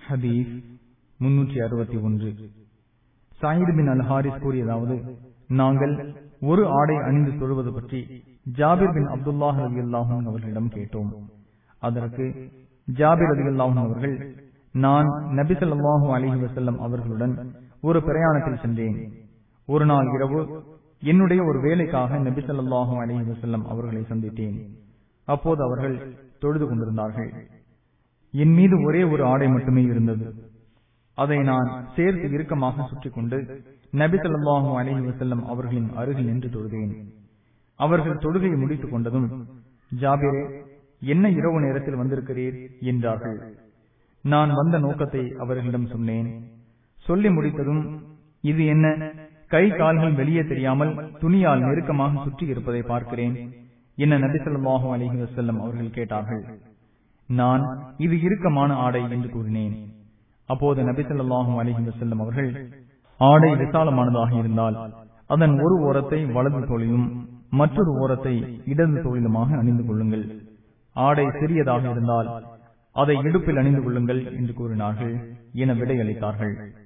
ஹதீஸ் முன்னூற்றி அறுபத்தி ஒன்று சாயித் பின் அல் ஹாரிஸ் கூறியதாவது நாங்கள் ஒரு ஆடை அணிந்து தொழுவது பற்றி ஜாபிர் பின் அப்துல்லாஹ் அலி அல்லாஹூன் அவர்களிடம் கேட்டோம் அதற்கு ஜாபிர் அலி அல்லாஹூன் அவர்கள் நான் நபி ஸல்லல்லாஹு அலிஹி வசல்லம் அவர்களுடன் ஒரு பிரயாணத்தில் சென்றேன் ஒரு நாள் இரவு என்னுடைய ஒரு வேலைக்காக நபி ஸல்லல்லாஹு அலிஹி வசல்லம் அவர்களை சந்தித்தேன் அப்போது அவர்கள் தொழுது கொண்டிருந்தார்கள் என் மீது ஒரே ஒரு ஆடை மட்டுமே இருந்தது அதை நான் சேர்த்து இறுக்கமாக சுற்றி கொண்டு நபி ஸல்லல்லாஹு அலைஹி வஸல்லம் அவர்களின் அருகில் நின்று தொழுதேன் அவர்கள் தொழுகையை முடித்துக் கொண்டதும் ஜாபிரே என்ன இரவு நேரத்தில் வந்திருக்கிறீர் என்றார்கள் நான் வந்த நோக்கத்தை அவர்களிடம் சொன்னேன் சொல்லி முடித்ததும் இது என்ன கை கால்கள் வெளியே தெரியாமல் துணியால் நெருக்கமாக சுற்றி இருப்பதை பார்க்கிறேன் என்ன நபி ஸல்லல்லாஹு அலைஹி வஸல்லம் அவர்கள் கேட்டார்கள் நான் இது இறுக்கமான ஆடை என்று கூறினேன் அப்போது நபி ஸல்லல்லாஹு அலைஹி வஸல்லம் அவர்கள் ஆடை விசாலமானதாக இருந்தால் அதன் ஒரு ஓரத்தை வலது தோளிலும் மற்றொரு ஓரத்தை இடது தோளிலுமாக அணிந்து கொள்ளுங்கள் ஆடை சிறியதாக இருந்தால் அதை இடுப்பில் அணிந்து கொள்ளுங்கள் என்று கூறினார்கள் என விடையளித்தார்கள்